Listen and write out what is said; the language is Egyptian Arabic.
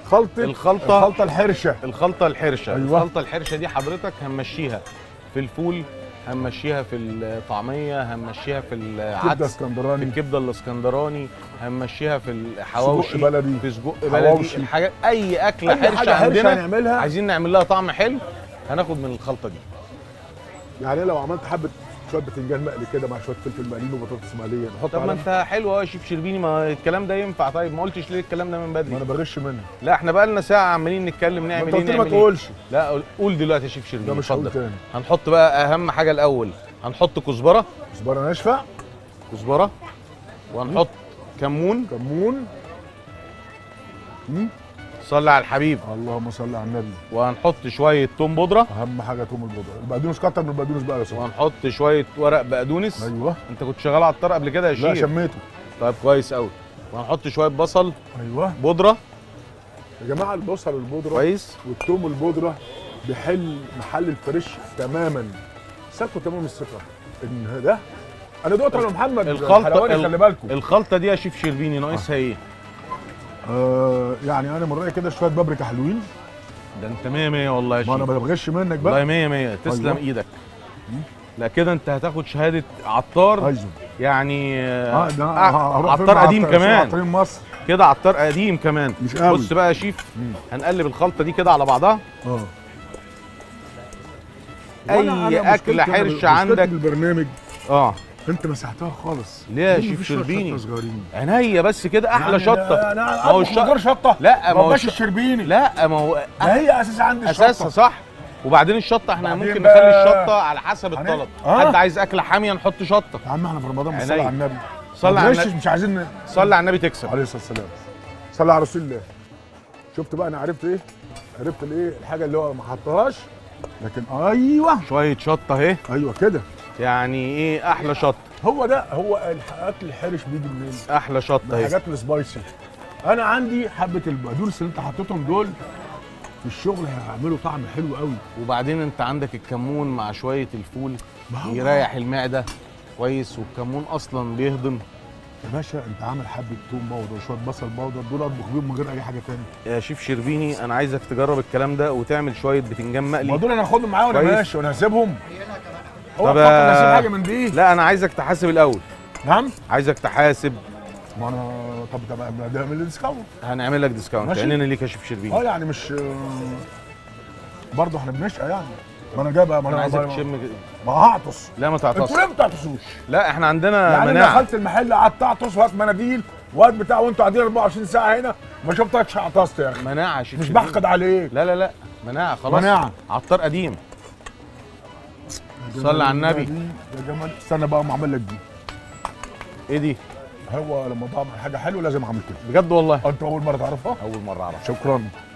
خلطه الخلطة. الخلطه الحرشه الخلطه الحرشه أيوة. الخلطه الحرشه دي حضرتك هنمشيها في الفول هنمشيها في الطعميه هنمشيها في كبده العدس في اسكندراني الكبده الاسكندراني هنمشيها في الحواوشي سجق بلدي في سجق حواوشي. بلدي الحاجات اي اكله اي حرشه حاجه حرشه عندنا هنعملها عايزين نعمل لها طعم حلو هناخد من الخلطه دي يعني لو عملت حبه شويه بتنجان مقلي كده مع شويه فلفل مقليين وبطاطس مقليه نحط طب ما عليها انت حلو اهو يا شيف شربيني ما الكلام ده ينفع طيب ما قلتش ليه الكلام ده من ما بدري انا بغش منك لا احنا بقى لنا ساعه عمالين نتكلم ما نعمل انت ايه قلت لي ما نعمل ايه تقولش لا قول- قول دلوقتي يا شيف ده شربيني مش هقول اتفضل تاني هنحط بقى اهم حاجه الاول هنحط كزبره كزبره ناشفه كزبره وهنحط كمون كمون مم. صلي على الحبيب اللهم صل على النبي وهنحط شويه توم بودره اهم حاجه توم البودره البقدونس كتر من البقدونس بقى يا صاحبي وهنحط شويه ورق بقدونس ايوه انت كنت شغال على الطار قبل كده يا لا شيف شميته طيب كويس قوي وهنحط شويه بصل ايوه بودره يا جماعه البصل البودره كويس والثوم البودره بيحل محل الفريش تماما ثقوا تمام الثقه ان ده انا دقت على محمد الخلطة- حلواني ال- خلي بالكم الخلطه دي يا شيف شربيني ناقصها ايه آه يعني انا من رايي كده شويه بابريكا حلوين ده انت 100 100 والله يا ما انا شيف بغش منك والله بقى 100 100 تسلم أيوة. ايدك لا كده انت هتاخد شهاده عطار ايوه يعني اه ده آه، هروح فين عطار مع قديم عطار- كمان عطارين مصر كده عطار قديم كمان مش قوي بص بقى يا شيف مم. هنقلب الخلطه دي كده على بعضها اه أي وأنا- أنا أكلة مشكلتي- أنا حرشة مشكلتي عندك. بالبرنامج اه انت مسحتها خالص ليه يا ليه شيف مفيش شوية شربيني؟ شطة صغيرين عينيا بس كده احلى يعني شطه انا ما انا هو اطبخ الش- من غير شطه لا ما هو باباش الش- الشربيني لا ما هو ما هي اساس عندي الشطه اساسها صح وبعدين الشطه احنا بعدين ممكن بقى- نخلي الشطه على حسب هن- الطلب آه. حد عايز اكله حاميه نحط شطه يا عم احنا في رمضان بنصلي عينيا. على النبي صلي ما على تغشش، النبي مش عايزين ن- صلي على النبي تكسب عليه الصلاه والسلام صلي على رسول الله شفت بقى انا عرفت ايه عرفت الايه الحاجه اللي هو ما حطهاش لكن ايوه شويه شطه اهي ايوه كده يعني ايه احلى شطه هو ده هو الاكل الحرش بيجي منين احلى شطه من اهي الحاجات السبايسي انا عندي حبه البقدونس اللي انت حطيتهم دول في الشغل هيعملوا طعم حلو قوي وبعدين انت عندك الكمون مع شويه الفول ما هو- يريح المعده كويس والكمون اصلا بيهضم يا باشا انت عامل حبه توم باودر وشويه بصل باودر دول اطبخ بيهم من غير اي حاجه تاني يا شيف شربيني انا عايزك تجرب الكلام ده وتعمل شويه بتنجان ما مقلي دول انا هاخدهم معايا وانا كويس. ماشي وانا هسيبهم هو طب، فكر نسيب آه، حاجه من دي لا انا عايزك تحاسب الاول نعم عايزك تحاسب ما انا طب طب ده من الديسكاونت هنعمل لك ديسكاونت ماشي. عينينا ليك يا شيف شربيني اه يعني مش برضه احنا بنشقى يعني ما انا جايب ما انا انا عايزك ما- تشم ما هعطس لا ما انتوا تعطش ليه ما بتعطسوش؟ لا احنا عندنا يعني انا مناعه دخلت المحل قعدت اعطس وهات مناديل وهات بتاع وانتوا قاعدين 24 ساعه هنا ما شفتكش عطست يا اخي مناعه يا شيف مش شربيني. بحقد عليك لا لا لا مناعه خلاص مناعة. عطار قديم صلي على النبي. يا جمال استنى بقى ما اعمل لك دي ايه دي هو لما بعمل حاجه حلوه لازم اعمل كده بجد والله انت اول مره تعرفها اول مره اعرف شكرا